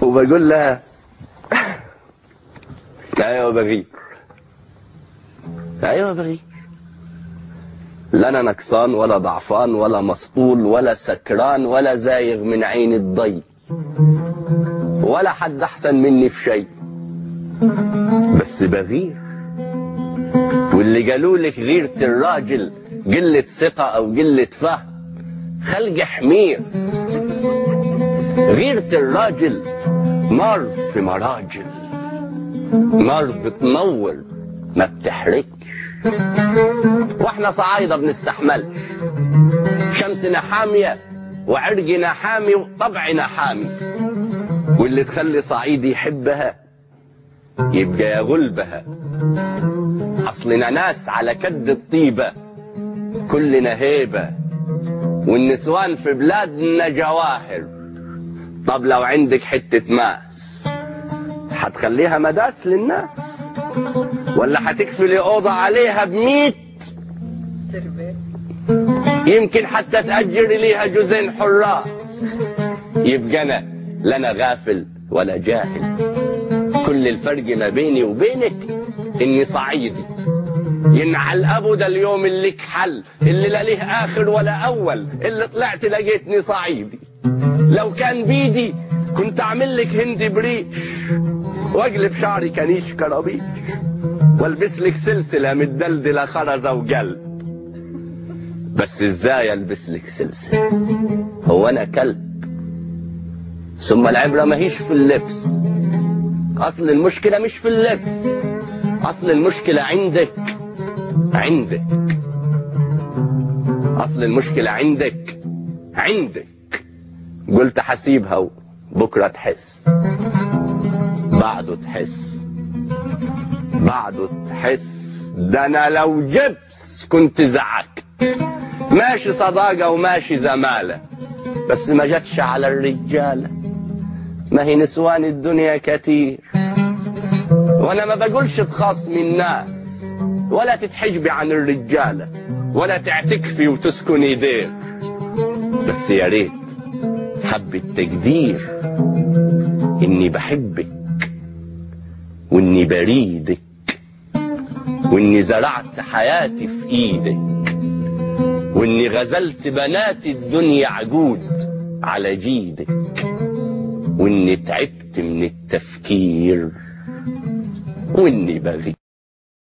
وبقول لها ايوه بغير ايوه بغير لا انا نقصان ولا ضعفان ولا مسطول ولا سكران ولا زايغ من عين الضي ولا حد احسن مني في شيء بس بغير واللي قالوا لك غيرة الراجل قلة ثقة أو قلة فهم خلق حمير غيرة الراجل نار في مراجل نار بتنور ما بتحرقش واحنا صعايدة بنستحمل شمسنا حامية وعرقنا حامي وطبعنا حامي واللي تخلي صعيدي يحبها يبقى يغلبها أصلنا ناس على كد الطيبة كلنا هيبة والنسوان في بلادنا جواهر طب لو عندك حتة ماس هتخليها مداس للناس ولا هتكفلي أوضة عليها بميت يمكن حتى تأجري ليها جزين حراس يبقى أنا لا أنا غافل ولا جاهل كل الفرق ما بيني وبينك إني صعيدي ينعل أبو ده اليوم اللي كحل اللي لا ليه آخر ولا أول اللي طلعت لقيتني صعيدي لو كان بيدي كنت أعمل لك هندي بريش واقلب شعري كنيش كرابيش والبس لك سلسلة متدلدلة خرزة وقلب بس ازاي البس لك سلسلة هو انا كلب ثم العبرة ما هيش في اللبس اصل المشكلة مش في اللبس اصل المشكلة عندك عندك اصل المشكلة عندك عندك قلت حسيبها بكرة تحس بعده تحس بعده تحس ده انا لو جبس كنت زعكت ماشي صداقة وماشي زمالة بس ما جاتش على الرجالة ما هي نسوان الدنيا كتير وانا ما بقولش تخاصمي الناس ولا تتحجبي عن الرجالة ولا تعتكفي وتسكني دير بس يا ريت حب التقدير اني بحبك واني بريدك واني زرعت حياتي في ايدك واني غزلت بنات الدنيا عجود على جيدك واني تعبت من التفكير واني بغي